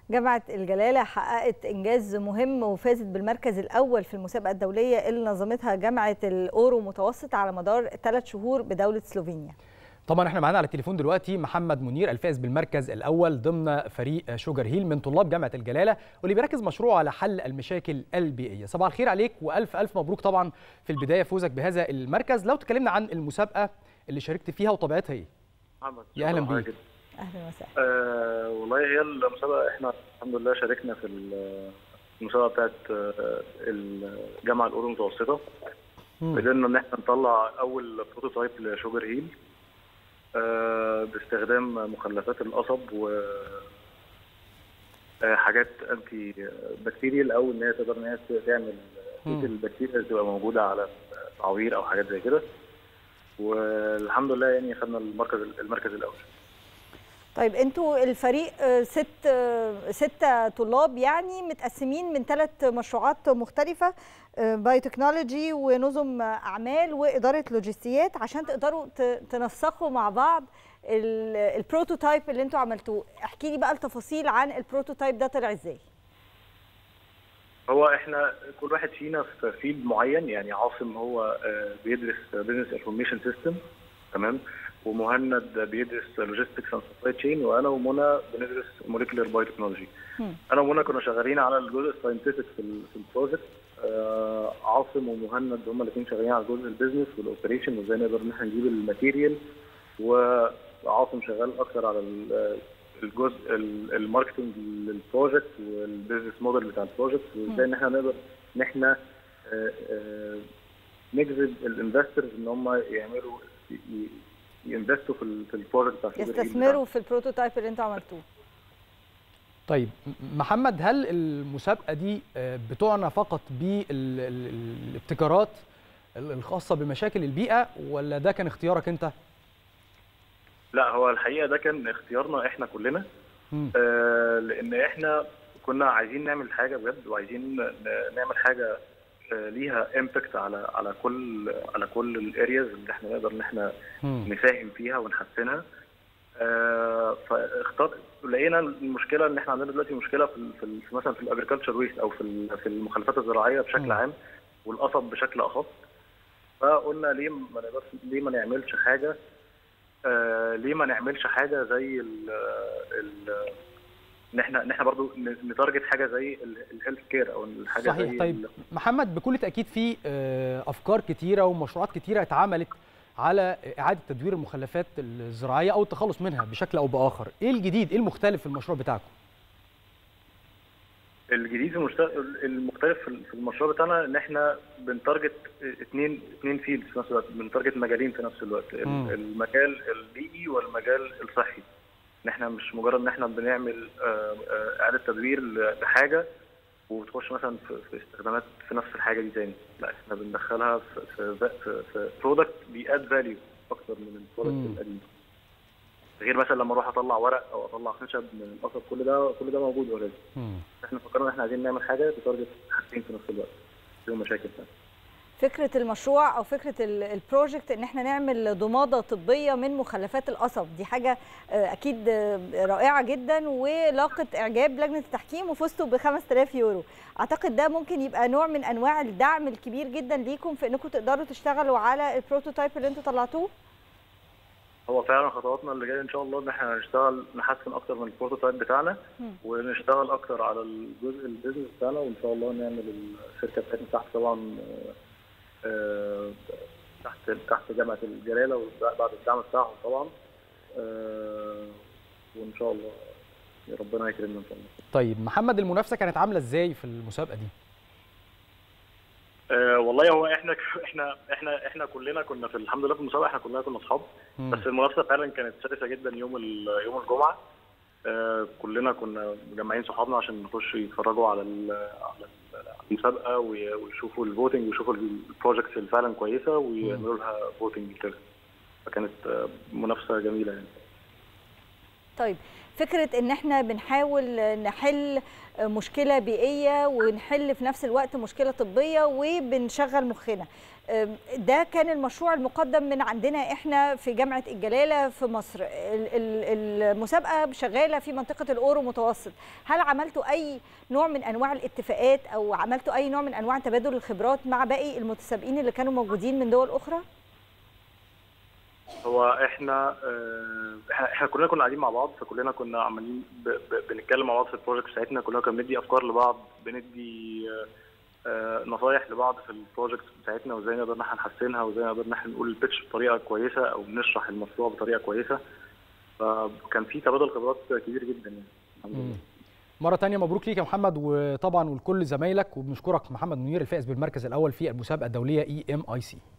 جامعة الجلالة حققت إنجاز مهم وفازت بالمركز الأول في المسابقة الدولية اللي نظمتها جامعة الأورو متوسط على مدار ثلاث شهور بدولة سلوفينيا طبعا احنا معانا على التليفون دلوقتي محمد منير الفائز بالمركز الاول ضمن فريق شوجر هيل من طلاب جامعه الجلاله واللي بيركز مشروعه على حل المشاكل البيئيه صباح الخير عليك والف الف مبروك طبعا في البدايه فوزك بهذا المركز لو تكلمنا عن المسابقه اللي شاركت فيها وطبيعتها ايه محمد يا اهلا بيك أهلا وسهلا آه والله هي المسابقه احنا الحمد لله شاركنا في المسابقه بتاعت آه، الجامعه الاولى المتوسطه مم. قدرنا ان احنا نطلع اول بروتوتايب لشوجر هيل آه باستخدام مخلفات القصب و آه، حاجات انتي بكتيريال او ان هي تقدر ان هي تعمل مم. البكتيريا اللي تبقى موجوده على التعوير او حاجات زي كده والحمد لله يعني خدنا المركز المركز الاول طيب انتوا الفريق آه، ست آه، ستة طلاب يعني متقسمين من ثلاث مشروعات مختلفة بايوتكنولوجي ونظم أعمال وإدارة لوجستيات عشان تقدروا ت- تنسقوا مع بعض ال- البروتوتايب اللي انتوا عملتوه احكي لي بقى التفاصيل عن البروتوتايب ده طلع ازاي هو احنا كل واحد فينا في فيلد معين يعني عاصم هو آه، بيدرس بزنس انفورميشن سيستم تمام ومهند بيدرس لوجيستكس اند سبلاي تشين وانا ومنى بندرس موليكولر بايوتكنولوجي مم. انا ومنى كنا شغالين على الجزء الساينتفك في ال- في البروجكت آه، عاصم ومهند هما الاثنين شغالين على جزء البيزنس والاوبريشن وازاي نقدر ان احنا نجيب الماتيريال وعاصم شغال اكتر على ال- الجزء ال- الماركتنج للبروجكت والبيزنس موديل بتاع البروجكت وازاي ان احنا نقدر ان احنا آه، آه، نجذب الانفسترز ان هم يعملوا ي- ينفستوا في ال- في البروجكت بتاع Sugar Hill يستثمروا في البروتوتايب اللي انتوا عملتوه طيب م- محمد هل المسابقه دي آه، بتعنى فقط بالابتكارات الخاصه بمشاكل البيئه ولا ده كان اختيارك انت لا هو الحقيقه ده كان اختيارنا احنا كلنا مم. آه لان احنا كنا عايزين نعمل حاجه بجد وعايزين ن- نعمل حاجه آه ليها امباكت على على كل على كل الارياز اللي احنا نقدر ان احنا مم. نساهم فيها ونحسنها آه فاختار لقينا المشكله ان احنا عندنا دلوقتي مشكله في, ال- في, ال- في مثلا في الاجريكلتشر ويست او في ال- في المخلفات الزراعيه بشكل مم. عام والقصب بشكل اخص فقلنا ليه ما نقدرش ليه ما نعملش حاجه آه ليه ما نعملش حاجه زي ال ال ان احنا ان احنا برضو ن- نتارجت حاجه زي الهيلث كير او الحاجه صحيح زي طيب ال- محمد بكل تاكيد في آه، افكار كتيره ومشروعات كتيره اتعملت على اعاده تدوير المخلفات الزراعيه او التخلص منها بشكل او باخر ايه الجديد ايه المختلف في المشروع بتاعكم الجديد في المشت- المختلف في في المشروع بتاعنا ان احنا بنتارجت اثنين اثنين فيلدز في نفس الوقت بنتارجت مجالين في نفس الوقت ال- مم. المجال البيئي والمجال الصحي ان احنا مش مجرد ان احنا بنعمل آه، آه، اعاده تدوير ل- لحاجه وبتخش مثلا في في استخدامات في نفس الحاجه دي تاني لا احنا بندخلها في في في, في برودكت بياد فاليو اكتر من مم. البرودكت القديم غير مثلا لما اروح اطلع ورق او اطلع خشب من القصب كل ده كل ده موجود اوريدي مم. احنا فكرنا ان احنا عايزين نعمل حاجه بتارجت حاجتين في نفس الوقت فيهم مشاكل فعلا فكره المشروع او فكره ال- البروجكت ان احنا نعمل ضماده طبيه من مخلفات القصب دي حاجه آه، اكيد آه، رائعه جدا ولاقت اعجاب لجنه التحكيم وفزتوا ب 5000 يورو اعتقد ده ممكن يبقى نوع من انواع الدعم الكبير جدا ليكم في انكم تقدروا تشتغلوا على البروتوتايب اللي انتوا طلعتوه هو فعلا خطواتنا اللي جايه ان شاء الله ان احنا نشتغل نحسن اكتر من البروتوتايب بتاعنا مم. ونشتغل اكتر على الجزء البيزنس بتاعنا وان شاء الله نعمل الشركه بتاعتنا تحت طبعا آه، آه، تحت تحت جامعه الجلاله وبعد الدعم بتاعهم طبعا آه، وان شاء الله ربنا يكرمنا ان شاء الله طيب محمد المنافسه كانت عامله ازاي في المسابقه دي أه والله هو احنا احنا احنا احنا كلنا كنا في الحمد لله في المسابقه احنا كلنا كنا اصحاب مم. بس المنافسه فعلا كانت شرسه جدا يوم ال- يوم الجمعه أه كلنا كنا مجمعين صحابنا عشان نخش يتفرجوا على ال- على ال- المسابقه وي- ويشوفوا الفوتنج ويشوفوا البروجكتس اللي فعلا كويسه ويعملوا لها فوتنج كده فكانت آه، منافسه جميله يعني طيب فكره ان احنا بنحاول نحل مشكله بيئيه ونحل في نفس الوقت مشكله طبيه وبنشغل مخنا ده كان المشروع المقدم من عندنا احنا في جامعه الجلاله في مصر المسابقه شغاله في منطقه الاورو متوسط هل عملتوا اي نوع من انواع الاتفاقات او عملتوا اي نوع من انواع تبادل الخبرات مع باقي المتسابقين اللي كانوا موجودين من دول اخرى هو احنا احنا كلنا كنا قاعدين مع بعض فكلنا كنا عمالين بنتكلم مع بعض في البروجكت بتاعتنا كلنا كنا بندي افكار لبعض بندي نصايح لبعض في البروجكت بتاعتنا وازاي نقدر ان احنا نحسنها وازاي نقدر ان احنا نقول البيتش بطريقه كويسه او نشرح المشروع بطريقه كويسه فكان في تبادل خبرات كبير جدا يعني الحمد لله مرة تانية مبروك ليك يا محمد وطبعا ولكل زمايلك وبنشكرك محمد منير الفائز بالمركز الأول في المسابقة الدولية اي ام اي سي